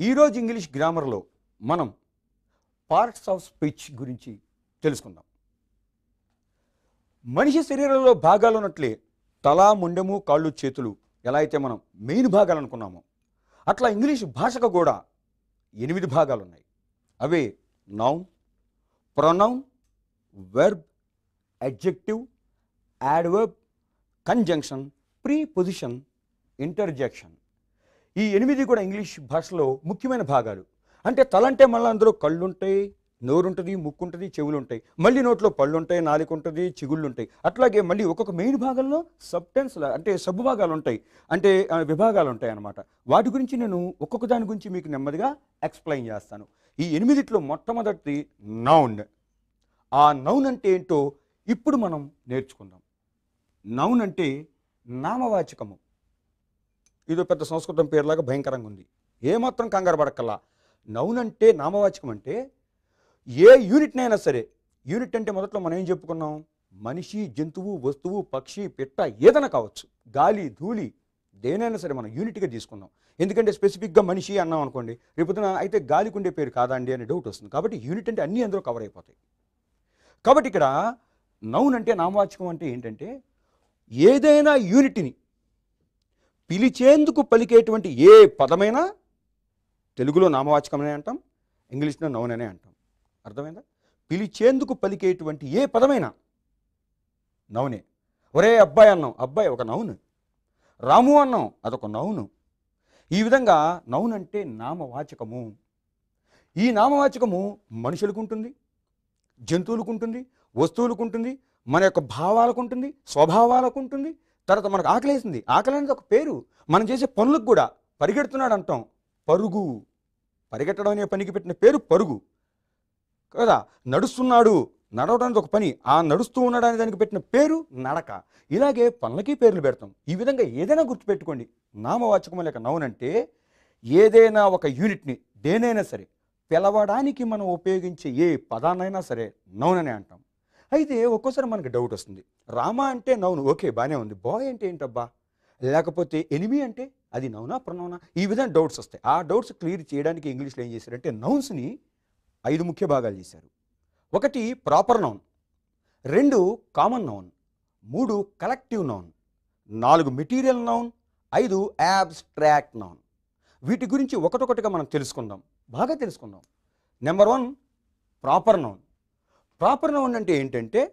ఈరోజు ఇంగ్లీష్ గ్రామర్లో మనం parts of speech గురించి తెలుసుకుందాం మనిషి శరీరంలో భాగాలు ఉన్నట్లే తల ముండెము కాళ్ళు చేతులు ఎలా అయితే మనం మెయిన్ భాగాలు అనుకున్నామో అట్లా ఇంగ్లీష్ భాషకు కూడా ఎనిమిది భాగాలు ఉన్నాయి అవే noun pronoun verb adjective adverb conjunction preposition interjection ఈ ఎనిమిది కూడా ఇంగ్లీష్ భాషలో ముఖ్యమైన భాగాలు అంటే తల అంటే మళ్ళీ అందులో కళ్ళు ఉంటాయి నోరు ఉంటుంది ముక్కు ఉంటుంది చెవులు ఉంటాయి మళ్ళీ నోట్లో పళ్ళు ఉంటాయి నాలుక ఉంటుంది చిగుళ్ళు ఉంటాయి అట్లాగే మళ్ళీ ఒక్కొక్క మెయిన్ భాగంలో సబ్టెన్స్ అంటే సబ్ భాగాలు ఉంటాయి అంటే ఆ, విభాగాలు ఉంటాయి అన్నమాట వాటి గురించి నేను ఒక్కొక్క దాని గురించి మీకు నెమ్మదిగా ఎక్స్ప్లెయిన్ చేస్తాను ఈ ఎనిమిదిట్లో మొట్టమొదటి నౌన్ ఆ నౌన్ అంటే ఏంటో ఇప్పుడు మనం నేర్చుకుందాం నౌన్ అంటే నామవాచకము ఇదో పెద్ద సంస్కృతం పేరులాగా భయంకరంగా ఉంది ఏమాత్రం కంగారు పడక్కల్లా నౌన్ అంటే నామవాచకం అంటే ఏ యూనిట్నైనా సరే యూనిట్ అంటే మొదట్లో మనం ఏం చెప్పుకున్నాం మనిషి జంతువు వస్తువు పక్షి పిట్ట ఏదైనా కావచ్చు గాలి ధూళి దేనైనా సరే మనం యూనిట్గా తీసుకున్నాం ఎందుకంటే స్పెసిఫిక్గా మనిషి అన్నాం అనుకోండి రేపొద్దున అయితే గాలికి ఉండే పేరు కాదా అండి అనే డౌట్ వస్తుంది కాబట్టి యూనిట్ అంటే అన్నీ అందులో కవర్ అయిపోతాయి కాబట్టి ఇక్కడ నౌన్ అంటే నామవాచకం అంటే ఏంటంటే ఏదైనా యూనిట్ని పిలిచేందుకు పలికేటువంటి ఏ పదమైనా తెలుగులో నామవాచకమనే అంటాం ఇంగ్లీష్లో నౌన్ అనే అంటాం అర్థమైందా పిలిచేందుకు పలికేటువంటి ఏ పదమైనా నౌనే ఒరే అబ్బాయి అన్నాం అబ్బాయి ఒక నౌను రాము అన్నాం అదొక నౌను ఈ విధంగా నౌన్ అంటే నామవాచకము ఈ నామవాచకము మనుషులకు ఉంటుంది జంతువులకు ఉంటుంది వస్తువులకు ఉంటుంది మన యొక్క భావాలకు ఉంటుంది స్వభావాలకు ఉంటుంది తర్వాత మనకు ఆకలేసింది ఆకలి అనేది ఒక పేరు మనం చేసే పనులకు కూడా పరిగెడుతున్నాడు అంటాం పరుగు పరిగెట్టడం అనే పనికి పెట్టిన పేరు పరుగు కదా నడుస్తున్నాడు నడవడానికి ఒక పని ఆ నడుస్తూ ఉండడానికి దానికి పెట్టిన పేరు నడక ఇలాగే పనులకి పేర్లు పెడతాం ఈ విధంగా ఏదైనా గుర్తుపెట్టుకోండి నామవాచకం లేక నౌన్ అంటే ఏదైనా ఒక యూనిట్ని దేనైనా సరే పిలవడానికి మనం ఉపయోగించే ఏ పదాన్నైనా సరే నౌన్ అనే అంటాం అయితే ఒక్కోసారి మనకి డౌట్ వస్తుంది రామ అంటే నౌను ఓకే బాగానే ఉంది బాయ్ అంటే ఏంటబ్బా లేకపోతే ఎనిమి అంటే అది నౌనా ప్రనౌనా ఈ విధంగా డౌట్స్ వస్తాయి ఆ డౌట్స్ క్లియర్ చేయడానికి ఇంగ్లీష్లో ఏం చేశారంటే నౌన్స్ని ఐదు ముఖ్య భాగాలు చేశారు ఒకటి ప్రాపర్ నౌన్ రెండు కామన్ నౌన్ మూడు కలెక్టివ్ నౌన్ నాలుగు మెటీరియల్ నౌన్ ఐదు యాబ్స్ట్రాక్ట్ నౌన్ వీటి గురించి ఒకటొకటిగా మనం తెలుసుకుందాం బాగా తెలుసుకుందాం number one proper noun proper noun అంటే ఏంటంటే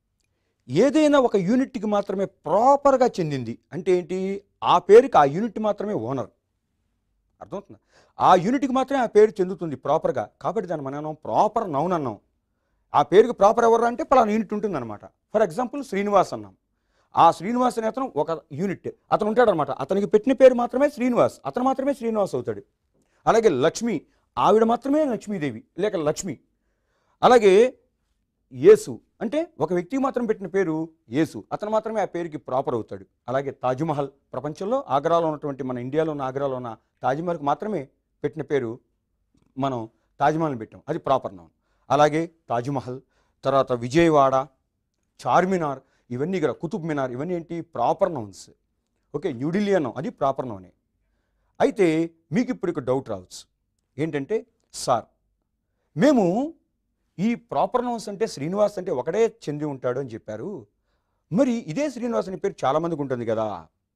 ఏదైనా ఒక యూనిట్కి మాత్రమే ప్రాపర్గా చెందింది అంటే ఏంటి ఆ పేరుకి ఆ యూనిట్ మాత్రమే ఓనర్ అర్థమవుతుందా ఆ యూనిట్కి మాత్రమే ఆ పేరు చెందుతుంది ప్రాపర్గా కాబట్టి దాన్ని మనం ప్రాపర్ నౌన్ అన్నాం ఆ పేరుకి ప్రాపర్ ఎవరు అంటే పలానా యూనిట్ ఉంటుందన్నమాట ఫర్ ఎగ్జాంపుల్ శ్రీనివాస్ అన్నాం ఆ శ్రీనివాస్ అనే అతను ఒక యూనిట్ అతను ఉంటాడనమాట అతనికి పెట్టిన పేరు మాత్రమే శ్రీనివాస్ అతను మాత్రమే శ్రీనివాస్ అవుతాడు అలాగే లక్ష్మి ఆవిడ మాత్రమే లక్ష్మీదేవి లేక లక్ష్మి అలాగే యేసు అంటే ఒక వ్యక్తికి మాత్రం పెట్టిన పేరు యేసు అతను మాత్రమే ఆ పేరుకి ప్రాపర్ అవుతాడు అలాగే తాజ్మహల్ ప్రపంచంలో ఆగ్రాలో ఉన్నటువంటి మన ఇండియాలో ఉన్న ఆగ్రాలో ఉన్న తాజ్మహల్కి మాత్రమే పెట్టిన పేరు మనం తాజ్మహల్ని పెట్టాం అది ప్రాపర్ నౌన్ అలాగే తాజ్మహల్ తర్వాత విజయవాడ చార్మినార్ ఇవన్నీ కూడా కుతుబ్ మినార్ ఇవన్నీ ఏంటి ప్రాపర్ నౌన్స్ ఓకే న్యూఢిల్లీ అన్నాం అది ప్రాపర్ నౌనే అయితే మీకు ఇప్పుడు ఒక డౌట్ రావచ్చు ఏంటంటే సార్ మేము ఈ ప్రాపర్ నౌన్స్ అంటే శ్రీనివాస్ అంటే ఒకడే చెంది ఉంటాడు అని చెప్పారు మరి ఇదే శ్రీనివాస్ అనే పేరు చాలామందికి ఉంటుంది కదా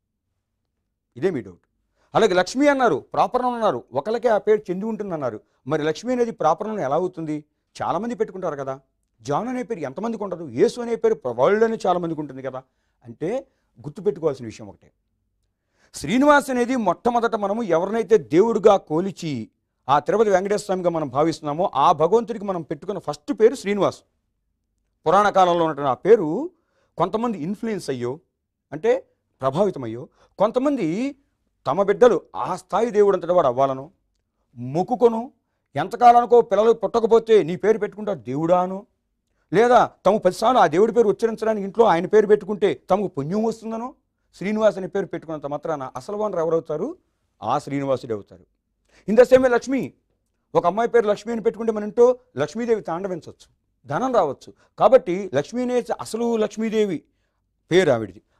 ఇదే మీ డౌట్ అలాగే లక్ష్మి అన్నారు ప్రాపర్ నౌన్ అన్నారు ఒకళ్ళకే ఆ పేరు చెంది ఉంటుందన్నారు మరి లక్ష్మి అనేది ప్రాపర్ నౌన్ ఎలా అవుతుంది చాలామంది పెట్టుకుంటారు కదా జాన్ అనే పేరు ఎంతమందికి ఉండదు యేసు అనే పేరు వరల్డ్లోనే చాలామందికి ఉంటుంది కదా అంటే గుర్తుపెట్టుకోవాల్సిన విషయం ఒకటే శ్రీనివాస్ అనేది మొట్టమొదట మనము ఎవరినైతే దేవుడిగా కోలిచి ఆ తిరుపతి వెంకటేశ్వర స్వామిగా మనం భావిస్తున్నామో ఆ భగవంతుడికి మనం పెట్టుకున్న ఫస్ట్ పేరు శ్రీనివాస్ పురాణ కాలంలో ఉన్నటువంటి ఆ పేరు కొంతమంది ఇన్ఫ్లుయెన్స్ అయ్యో అంటే ప్రభావితమయ్యో కొంతమంది తమ బిడ్డలు ఆ స్థాయి దేవుడు అంతటి వాడు అవ్వాలను మొక్కుకొను ఎంతకాలానికో పిల్లలు పుట్టకపోతే నీ పేరు పెట్టుకుంటారు దేవుడాను లేదా తమ పదిసార్లు ఆ దేవుడి పేరు ఉచ్చరించడానికి ఇంట్లో ఆయన పేరు పెట్టుకుంటే తమకు పుణ్యం వస్తుందనో శ్రీనివాస్ అనే పేరు పెట్టుకున్నంత మాత్రాన అసలు వానరు ఎవరవుతారు ఆ శ్రీనివాసుడే అవుతారు ఇంత సేమే లక్ష్మి ఒక అమ్మాయి పేరు లక్ష్మి అని పెట్టుకుంటే మన ఇంట్లో లక్ష్మీదేవి తాండవించవచ్చు ధనం రావచ్చు కాబట్టి లక్ష్మీ అనే అసలు లక్ష్మీదేవి పేరు ఆవిడిది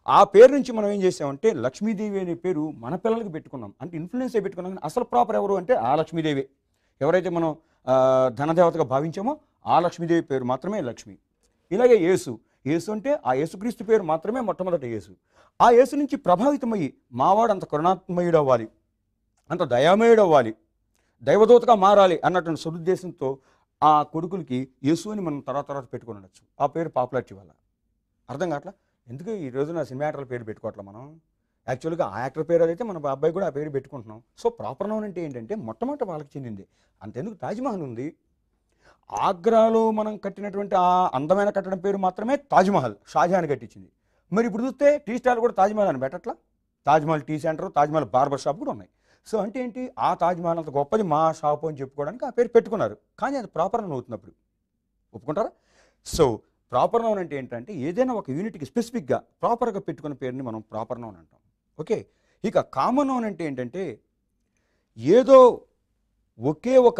ఆ పేరు నుంచి మనం ఏం చేసామంటే లక్ష్మీదేవి అనే పేరు మన పిల్లలకి పెట్టుకున్నాం అంటే ఇన్ఫ్లుయెన్స్ అయి పెట్టుకున్నాం కానీ అసలు ప్రాపర్ ఎవరు అంటే ఆ లక్ష్మీదేవి ఎవరైతే మనం ఆ, ధనదేవతగా భావించామో ఆ లక్ష్మీదేవి పేరు మాత్రమే లక్ష్మి ఇలాగే యేసు యేసు అంటే ఆ యేసుక్రీస్తు పేరు మాత్రమే మొట్టమొదట యేసు ఆ యేసు నుంచి ప్రభావితమయ్యి మావాడు అంత కరుణాత్మయుడు అవ్వాలి అంత దయామయుడు అవ్వాలి దైవదూతగా మారాలి అన్నటువంటి సదుద్దేశంతో ఆ కొడుకులకి యేసు అని మనం తర్వాత తర్వాత పెట్టుకుని ఉండొచ్చు ఆ పేరు పాపులారిటీ వల్ల అర్థం కావట్లా ఎందుకు ఈ రోజు నా సినిమా యాక్టర్ల పేరు పెట్టుకోవట్లే మనం యాక్చువల్గా ఆ యాక్టర్ పేరు అదైతే మన అబ్బాయి కూడా ఆ పేరు పెట్టుకుంటున్నాం సో ప్రాపర్ నౌన్ అంటే ఏంటంటే మొట్టమొదట వాళ్ళకి చెందింది అంతెందుకు తాజ్మహల్ ఉంది ఆగ్రాలో మనం కట్టినటువంటి ఆ అందమైన కట్టడం పేరు మాత్రమే తాజ్మహల్ షాజహాన్ కట్టించింది మరి ఇప్పుడు చూస్తే టీ స్టాల్ కూడా తాజ్మహల్ అని పెట్టట్లా Taj Mahal tea centre Taj Mahal barber shop కూడా ఉన్నాయి సో అంటే ఏంటి ఆ తాజ్మహల్ అంత గొప్పది మా షాపు అని చెప్పుకోవడానికి ఆ పేరు పెట్టుకున్నారు కానీ అది ప్రాపర్ నౌన్ అవుతున్నప్పుడు ఒప్పుకుంటారా సో ప్రాపర్ నౌన్ అంటే ఏంటంటే ఏదైనా ఒక యూనిట్కి స్పెసిఫిక్గా ప్రాపర్గా పెట్టుకున్న పేరుని మనం ప్రాపర్ నౌన్ అంటాం ఓకే ఇక కామన్ నౌన్ అంటే ఏంటంటే ఏదో ఒకే ఒక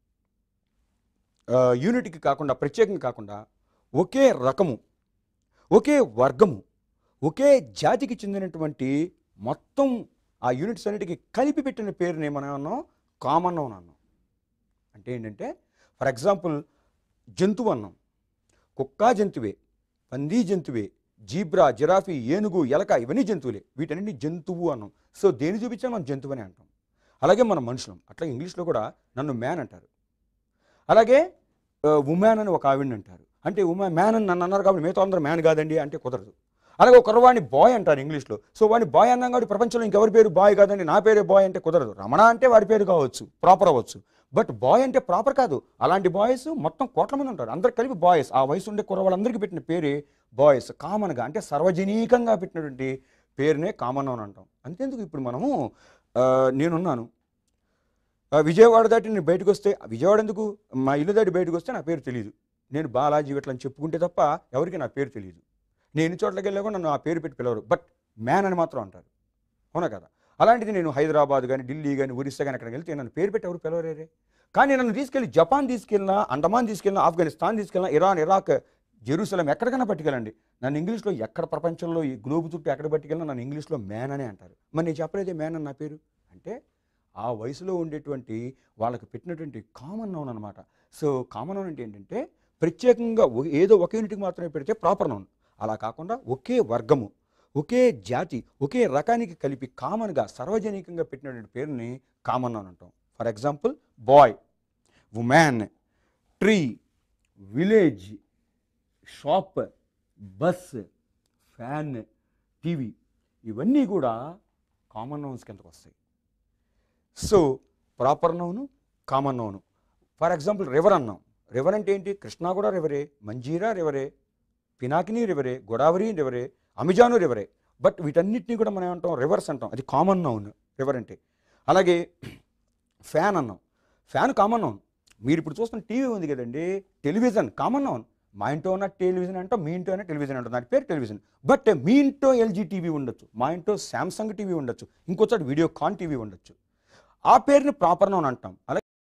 ఆ, యూనిట్కి కాకుండా ప్రత్యేకంగా కాకుండా ఒకే రకము ఒకే వర్గము ఒకే జాతికి చెందినటువంటి మొత్తం ఆ యూనిట్స్ అన్నిటికీ కలిపి పెట్టిన పేరుని మనం అన్నాం కామన్ నౌన్ అన్నాం అంటే ఏంటంటే ఫర్ ఎగ్జాంపుల్ జంతువు అన్నాం కుక్క జంతువే పంది జంతువే జీబ్రా జిరాఫీ ఏనుగు ఎలక ఇవన్నీ జంతువులే వీటన్నిటిని జంతువు అన్నాం సో దేని చూపించినా మనం జంతువు అని అంటాం అలాగే మనం మనుషులం అట్లా ఇంగ్లీష్లో కూడా నన్ను మ్యాన్ అంటారు అలాగే ఉమెన్ అని ఒక ఆవిడని అంటారు అంటే ఉమెన్ మ్యాన్ అని నన్ను అన్నారు కాబట్టి మిగతా అందరూ మ్యాన్ కాదండి అంటే కుదరదు అలాగే ఒక కుర్రవాడిని బాయ్ అంటారు ఇంగ్లీష్లో సో వాడిని బాయ్ అన్నాం కాబట్టి ప్రపంచంలో ఇంకెవరి పేరు బాయ్ కాదండి నా పేరే బాయ్ అంటే కుదరదు రమణ అంటే వాడి పేరు కావచ్చు ప్రాపర్ అవ్వచ్చు బట్ బాయ్ అంటే ప్రాపర్ కాదు అలాంటి బాయ్స్ మొత్తం కోట్ల మంది ఉంటారు అందరు కలిపి బాయ్స్ ఆ వయసు ఉండే కుర్రవాళ్ళందరికీ పెట్టిన పేరే బాయ్స్ కామన్గా అంటే సర్వజనీకంగా పెట్టినటువంటి పేరునే కామన్ అని అంటాం అంతేందుకు ఇప్పుడు మనము ఆ, నేనున్నాను ఆ, విజయవాడ దాటి నేను బయటకు వస్తే విజయవాడ ఎందుకు మా ఇల్లు దాటి బయటకు వస్తే నా పేరు తెలియదు నేను బాలాజీ ఇట్లా అని చెప్పుకుంటే తప్ప ఎవరికి నా పేరు తెలియదు నేను ఎన్ని చోట్లకి వెళ్ళా కూడా నన్ను ఆ పేరు పెట్టి పిలవరు బట్ మ్యాన్ అని మాత్రం అంటారు అవునా కదా అలాంటిది నేను హైదరాబాద్ కానీ ఢిల్లీ కానీ ఒరిస్సా కానీ అక్కడికి వెళ్తే నన్ను పేరు పెట్టి ఎవరు పిలవరేరే కానీ నన్ను తీసుకెళ్ళి జపాన్ తీసుకెళ్ళినా అండమాన్ తీసుకెళ్ళినా ఆఫ్ఘనిస్తాన్ తీసుకెళ్ళినా ఇరాన్ ఇరాక్ జెరూసలం ఎక్కడికైనా పట్టుకెళ్ళండి నన్ను ఇంగ్లీష్లో ఎక్కడ ప్రపంచంలో ఈ గ్లోబ్ చుట్టూ ఎక్కడ పట్టుకెళ్ళినా నన్ను ఇంగ్లీష్లో మ్యాన్ అనే అంటారు మరి నేను చెప్పలేదే మ్యాన్ అని నా పేరు అంటే ఆ వయసులో ఉండేటువంటి వాళ్ళకి పెట్టినటువంటి కామన్ నౌన్ అనమాట సో కామన్ నౌన్ అంటే ఏంటంటే ప్రత్యేకంగా ఒ- ఏదో ఒక యూనిట్కి మాత్రమే పెడితే ప్రాపర్ నౌన్ అలా కాకుండా ఒకే వర్గము ఒకే జాతి ఒకే రకానికి కలిపి కామన్గా సార్వజనికంగా పెట్టినటువంటి పేరుని కామన్ నౌన్ అంటాం for example boy women tree village shop bus fan TV ఇవన్నీ కూడా కామన్ నౌన్స్ కిందకు వస్తాయి so proper noun common noun for example river అన్నాం రివర్ అంటే ఏంటి కృష్ణా కూడా రివరే మంజీరా రివరే పినాకిని రివరే గోదావరి రివరే అమెజాను రివరే బట్ వీటన్నిటిని కూడా మనం ఏమంటాం రివర్స్ అంటాం అది కామన్ నౌన్ రివర్ అంటే అలాగే ఫ్యాన్ అన్నాం ఫ్యాన్ కామన్ నౌన్ మీరు ఇప్పుడు చూస్తున్న టీవీ ఉంది కదండి టెలివిజన్ కామన్ నౌన్ మా ఇంట్లో ఉన్న టెలివిజన్ అంటాం మీ ఇంట్లో ఉన్న టెలివిజన్ అంటాం దాని పేరు టెలివిజన్ బట్ మీ ఇంట్లో ఎల్జీ టీవీ ఉండొచ్చు మా ఇంట్లో శాంసంగ్ టీవీ ఉండొచ్చు ఇంకోసారి వీడియో కాన్ టీవీ ఉండొచ్చు ఆ పేరుని ప్రాపర్ నౌన్ అంటాం అలాగే